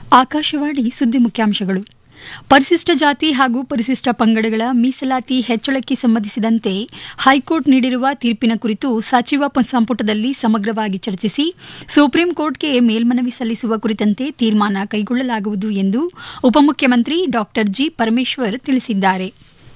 ಆಕಾಶವಾಣಿ ಸುದ್ದಿ ಮುಖ್ಯಾಂಶಗಳು ಪರಿಶಿಷ್ಟ ಜಾತಿ ಹಾಗೂ ಪರಿಶಿಷ್ಟ ಪಂಗಡಗಳ ಮೀಸಲಾತಿ ಹೆಚ್ಚಳಕ್ಕೆ ಸಂಬಂಧಿಸಿದಂತೆ ಹೈಕೋರ್ಟ್ ನೀಡಿರುವ ತೀರ್ಪಿನ ಕುರಿತು ಸಚಿವ ಪ- ಸಂಪುಟದಲ್ಲಿ ಸಮಗ್ರವಾಗಿ ಚರ್ಚಿಸಿ ಸುಪ್ರೀಂ ಕೋರ್ಟ್ಗೆ ಮೇಲ್ಮನವಿ ಸಲ್ಲಿಸುವ ಕುರಿತಂತೆ ತೀರ್ಮಾನ ಕೈಗೊಳ್ಳಲಾಗುವುದು ಎಂದು ಉಪಮುಖ್ಯಮಂತ್ರಿ ಡಾ ಜಿ ಪರಮೇಶ್ವರ್ ತಿಳಿಸಿದ್ದಾರೆ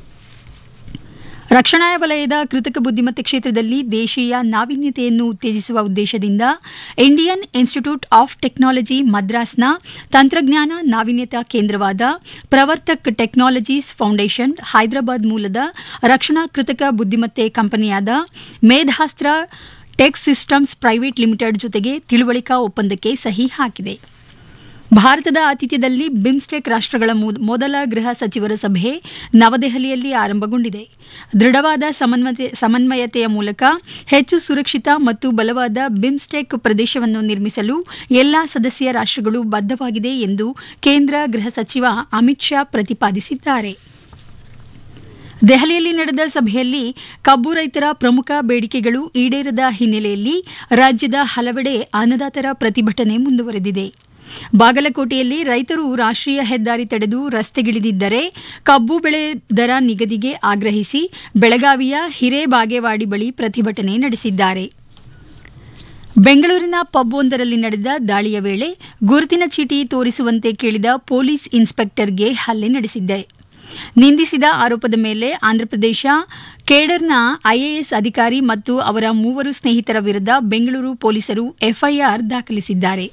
ರಕ್ಷಣಾ ವಲಯದ ಕೃತಕ ಬುದ್ದಿಮತ್ತೆ ಕ್ಷೇತ್ರದಲ್ಲಿ ದೇಶೀಯ ನಾವೀನ್ಯತೆಯನ್ನು ಉತ್ತೇಜಿಸುವ ಉದ್ದೇಶದಿಂದ ಇಂಡಿಯನ್ ಇನ್ಸ್ಟಿಟ್ಯೂಟ್ ಆಫ್ ಟೆಕ್ನಾಲಜಿ ಮದ್ರಾಸ್ನ ತಂತ್ರಜ್ಞಾನ ನಾವೀನ್ಯತಾ ಕೇಂದ್ರವಾದ ಪ್ರವರ್ತಕ್ ಟೆಕ್ನಾಲಜೀಸ್ ಫೌಂಡೇಶನ್ ಹೈದರಾಬಾದ್ ಮೂಲದ ರಕ್ಷಣಾ ಕೃತಕ ಬುದ್ದಿಮತ್ತೆ ಕಂಪನಿಯಾದ Medhastra Tech Systems Private Limited ಜೊತೆಗೆ ತಿಳುವಳಿಕಾ ಒಪ್ಪಂದಕ್ಕೆ ಸಹಿ ಹಾಕಿದೆ ಭಾರತದ ಆತಿಥ್ಯದಲ್ಲಿ ಬಿಮ್ಸ್ಟೆಕ್ ರಾಷ್ಟ್ರಗಳ ಮೊ- ಮೊದಲ ಗೃಹ ಸಚಿವರ ಸಭೆ ನವದೆಹಲಿಯಲ್ಲಿ ಆರಂಭಗೊಂಡಿದೆ ದೃಢವಾದ ಸಮನ್ವಯತೆ ಸಮನ್ವಯತೆಯ ಮೂಲಕ ಹೆಚ್ಚು ಸುರಕ್ಷಿತ ಮತ್ತು ಬಲವಾದ ಬಿಮ್ಸ್ಟೆಕ್ ಪ್ರದೇಶವನ್ನು ನಿರ್ಮಿಸಲು ಎಲ್ಲಾ ಸದಸ್ಯ ರಾಷ್ಟ್ರಗಳು ಬದ್ಧವಾಗಿದೆ ಎಂದು ಕೇಂದ್ರ ಗೃಹ ಸಚಿವ ಅಮಿತ್ ಶಾ ಪ್ರತಿಪಾದಿಸಿದ್ದಾರೆ ದೆಹಲಿಯಲ್ಲಿ ನಡೆದ ಸಭೆಯಲ್ಲಿ ಕಬ್ಬು ರೈತರ ಪ್ರಮುಖ ಬೇಡಿಕೆಗಳು ಈಡೇರದ ಹಿನ್ನೆಲೆಯಲ್ಲಿ ರಾಜ್ಯದ ಹಲವೆಡೆ ಅನ್ನದಾತರ ಪ್ರತಿಭಟನೆ ಮುಂದುವರೆದಿದೆ ಬಾಗಲಕೋಟೆಯಲ್ಲಿ ರೈತರು ರಾಷ್ಟ್ರೀಯ ಹೆದ್ದಾರಿ ತಡೆದು ರಸ್ತೆಗಿಳಿದಿದ್ದರೆ ಕಬ್ಬು ಬೆಳೆ ದರ ನಿಗದಿಗೆ ಆಗ್ರಹಿಸಿ ಬೆಳಗಾವಿಯ ಹಿರೇಬಾಗೇವಾಡಿ ಬಳಿ ಪ್ರತಿಭಟನೆ ನಡೆಸಿದ್ದಾರೆ ಬೆಂಗಳೂರಿನ ಪಬ್ ಒಂದರಲ್ಲಿ ನಡೆದ ದಾಳಿಯ ವೇಳೆ ಗುರುತಿನ ಚೀಟಿ ತೋರಿಸುವಂತೆ ಕೇಳಿದ ಪೊಲೀಸ್ ಇನ್ಸ್ಪೆಕ್ಟರ್ಗೆ ಹಲ್ಲೆ ನಡೆಸಿದ್ದೆ ನಿಂದಿಸಿದ ಆರೋಪದ ಮೇಲೆ ಆಂಧ್ರಪ್ರದೇಶ ಕೇಡರ್ನ ಐಎಎಸ್ ಅಧಿಕಾರಿ ಮತ್ತು ಅವರ ಮೂವರು ಸ್ನೇಹಿತರ ವಿರುದ್ಧ ಬೆಂಗಳೂರು ಪೊಲೀಸರು ಎಫ್ಐಆರ್ ದಾಖಲಿಸಿದ್ದಾರೆ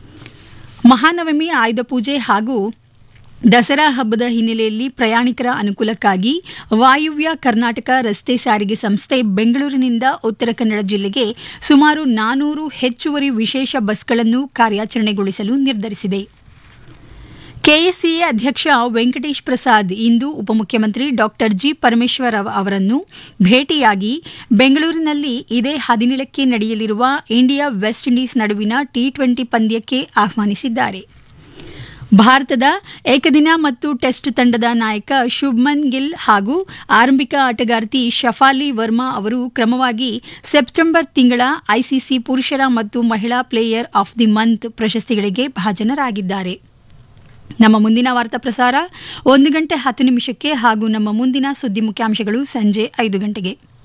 ಮಹಾನವಮಿ ಆಯುಧ ಪೂಜೆ ಹಾಗೂ ದಸರಾ ಹಬ್ಬದ ಹಿನ್ನೆಲೆಯಲ್ಲಿ ಪ್ರಯಾಣಿಕರ ಅನುಕೂಲಕ್ಕಾಗಿ ವಾಯುವ್ಯ ಕರ್ನಾಟಕ ರಸ್ತೆ ಸಾರಿಗೆ ಸಂಸ್ಥೆ ಬೆಂಗಳೂರಿನಿಂದ ಉತ್ತರ ಕನ್ನಡ ಜಿಲ್ಲೆಗೆ ಸುಮಾರು ನಾನೂರು ಹೆಚ್ಚುವರಿ ವಿಶೇಷ ಬಸ್ಗಳನ್ನು ಕಾರ್ಯಾಚರಣೆಗೊಳಿಸಲು ನಿರ್ಧರಿಸಿದೆ ಕೆಎಸ್ಸಿಎ ಅಧ್ಯಕ್ಷ ವೆಂಕಟೇಶ್ ಪ್ರಸಾದ್ ಇಂದು ಉಪಮುಖ್ಯಮಂತ್ರಿ ಡಾ ಜಿ ಪರಮೇಶ್ವರ್ ಅವ- ಅವರನ್ನು ಭೇಟಿಯಾಗಿ ಬೆಂಗಳೂರಿನಲ್ಲಿ ಇದೇ ಹದಿನೇಳಕ್ಕೆ ನಡೆಯಲಿರುವ ಇಂಡಿಯಾ ವೆಸ್ಟ್ ಇಂಡೀಸ್ ನಡುವಿನ ಟಿ ಟ್ವೆಂಟಿ ಪಂದ್ಯಕ್ಕೆ ಆಹ್ವಾನಿಸಿದ್ದಾರೆ ಭಾರತದ ಏಕದಿನ ಮತ್ತು ಟೆಸ್ಟ್ ತಂಡದ ನಾಯಕ ಶುಭ್ಮನ್ ಗಿಲ್ ಹಾಗೂ ಆರಂಭಿಕ ಆಟಗಾರ್ತಿ ಶಫಾಲಿ ವರ್ಮಾ ಅವರು ಕ್ರಮವಾಗಿ ಸೆಪ್ಟೆಂಬರ್ ತಿಂಗಳ ಐಸಿಸಿ ಪುರುಷರ ಮತ್ತು ಮಹಿಳಾ ಪ್ಲೇಯರ್ ಆಫ್ ದಿ ಮಂತ್ ಪ್ರಶಸ್ತಿಗಳಿಗೆ ಭಾಜನರಾಗಿದ್ದಾರೆ ನಮ್ಮ ಮುಂದಿನ ವಾರ್ತಾ ಪ್ರಸಾರ ಒಂದು ಗಂಟೆ ಹತ್ತು ನಿಮಿಷಕ್ಕೆ ಹಾಗೂ ನಮ್ಮ ಮುಂದಿನ ಸುದ್ದಿ ಮುಖ್ಯಾಂಶಗಳು ಸಂಜೆ ಐದು ಗಂಟೆಗೆ